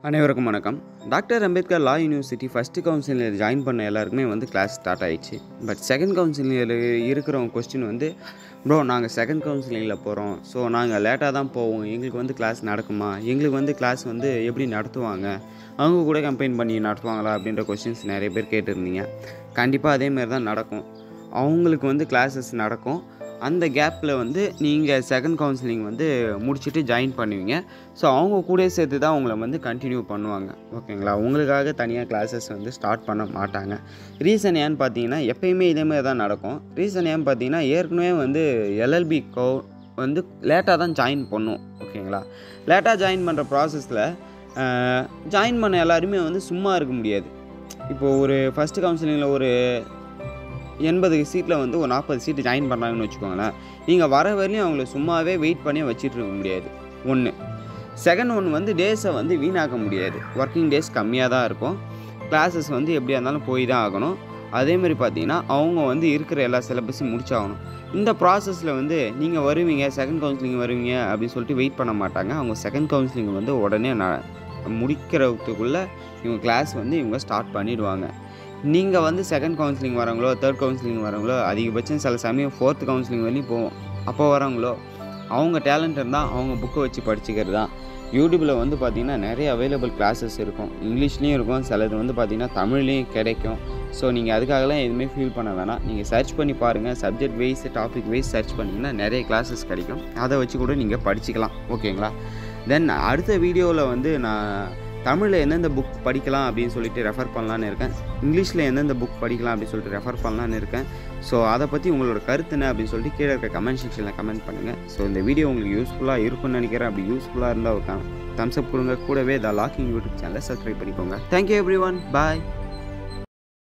அனைவருக்கும் வணக்கம் doctor Ambedkar law university first கவுன்சிலில் ஜாயின் பண்ண எல்லாருக்குமே வந்து கிளாஸ் ஸ்டார்ட் ஆயிடுச்சு பட் செகண்ட் கவுன்சிலிங்கில் இருக்கிறவங்க கொஸ்டின் வந்து ப்ரோ நாங்கள் செகண்ட் கவுன்சிலிங்கில் போகிறோம் ஸோ நாங்கள் லேட்டாக தான் போவோம் எங்களுக்கு வந்து கிளாஸ் நடக்குமா எங்களுக்கு வந்து கிளாஸ் வந்து எப்படி நடத்துவாங்க அவங்க கூட கம்பெயின் பண்ணி நடத்துவாங்களா அப்படின்ற கொஸ்டின்ஸ் நிறைய பேர் கேட்டிருந்தீங்க கண்டிப்பாக அதேமாரி தான் நடக்கும் அவங்களுக்கு வந்து கிளாஸஸ் நடக்கும் அந்த கேப்பில் வந்து நீங்கள் செகண்ட் கவுன்சிலிங் வந்து முடிச்சுட்டு ஜாயின் பண்ணுவீங்க ஸோ அவங்க கூட சேர்த்து தான் உங்களை வந்து கண்டினியூ பண்ணுவாங்க ஓகேங்களா உங்களுக்காக தனியாக கிளாஸஸ் வந்து ஸ்டார்ட் பண்ண மாட்டாங்க ரீசன் ஏன்னு பார்த்தீங்கன்னா எப்பயுமே இதேமாதிரி தான் நடக்கும் ரீசன் ஏன்னு பார்த்தீங்கன்னா ஏற்கனவே வந்து எல்எல்பி கோ வந்து லேட்டாக தான் ஜாயின் பண்ணும் ஓகேங்களா லேட்டாக ஜாயின் பண்ணுற ப்ராசஸில் ஜாயின் பண்ண எல்லாருமே வந்து சும்மா இருக்க முடியாது இப்போது ஒரு ஃபஸ்ட்டு கவுன்சிலிங்கில் ஒரு எண்பது சீட்டில் வந்து ஒரு நாற்பது சீட்டு ஜாயின் பண்ணுறாங்கன்னு வச்சுக்கோங்களேன் நீங்கள் வர வரையும் அவங்கள சும்மாவே வெயிட் பண்ணி வச்சிட்டு இருக்க முடியாது ஒன்று செகண்ட் ஒன் வந்து டேஸை வந்து வீணாக்க முடியாது ஒர்க்கிங் டேஸ் கம்மியாக தான் இருக்கும் கிளாஸஸ் வந்து எப்படியா இருந்தாலும் போய் தான் ஆகணும் அதேமாதிரி பார்த்தீங்கன்னா அவங்க வந்து இருக்கிற எல்லா சிலபஸும் முடிச்சாகணும் இந்த ப்ராசஸில் வந்து நீங்கள் வருவீங்க செகண்ட் கவுன்சிலிங் வருவீங்க அப்படின்னு சொல்லிட்டு வெயிட் பண்ண மாட்டாங்க அவங்க செகண்ட் கவுன்சிலிங் வந்து உடனே நான் முடிக்கிறதுக்குள்ளே இவங்க கிளாஸ் வந்து இவங்க ஸ்டார்ட் பண்ணிடுவாங்க நீங்கள் வந்து செகண்ட் கவுன்சிலிங் வரவங்களோ தேர்ட் கவுன்சிலிங் வரவங்களோ அதிகபட்சம் சில சமயம் ஃபோர்த் கவுன்சிலிங் வரையும் போவோம் அப்போ வரவங்களோ அவங்க டேலண்ட் இருந்தால் அவங்க புக்கை வச்சு படிச்சுக்கிறது தான் யூடியூப்பில் வந்து பார்த்திங்கன்னா நிறைய அவைலபிள் கிளாஸஸ் இருக்கும் இங்கிலீஷ்லேயும் இருக்கும் சிலது வந்து பார்த்திங்கன்னா தமிழ்லேயும் கிடைக்கும் ஸோ நீங்கள் அதுக்காகலாம் எதுவுமே ஃபீல் பண்ண வேணாம் நீங்கள் சர்ச் பண்ணி பாருங்கள் subject wise topic wise search பண்ணிங்கன்னா நிறைய கிளாஸஸ் கிடைக்கும் அதை வச்சு கூட நீங்கள் படிச்சுக்கலாம் ஓகேங்களா தென் அடுத்த வீடியோவில் வந்து நான் தமிழில் எந்தெந்த புக் படிக்கலாம் அப்படின்னு சொல்லிட்டு ரெஃபர் பண்ணலான்னு இருக்கேன் இங்கிலீஷில் எந்தெந்த புக் படிக்கலாம் அப்படின்னு சொல்லிட்டு ரெஃபர் பண்ணலான்னு இருக்கேன் ஸோ அதை பற்றி உங்களோட கருத்து என்ன அப்படின்னு சொல்லிட்டு கீழே இருக்க கமெண்ட் செக்ஷனில் கமெண்ட் பண்ணுங்கள் ஸோ இந்த வீடியோ உங்களுக்கு யூஸ்ஃபுல்லாக இருக்கும்னு நினைக்கிறேன் அப்படி யூஸ்ஃபுல்லாக இருந்தால் ஒரு தம்ஸ் அப் கொடுங்க கூடவே த லாக்கிங் யூடியூப் சேனலை சப்ஸ்கிரைப் பண்ணிக்கோங்க தேங்க்யூ எவ்ரி ஒன் பாய்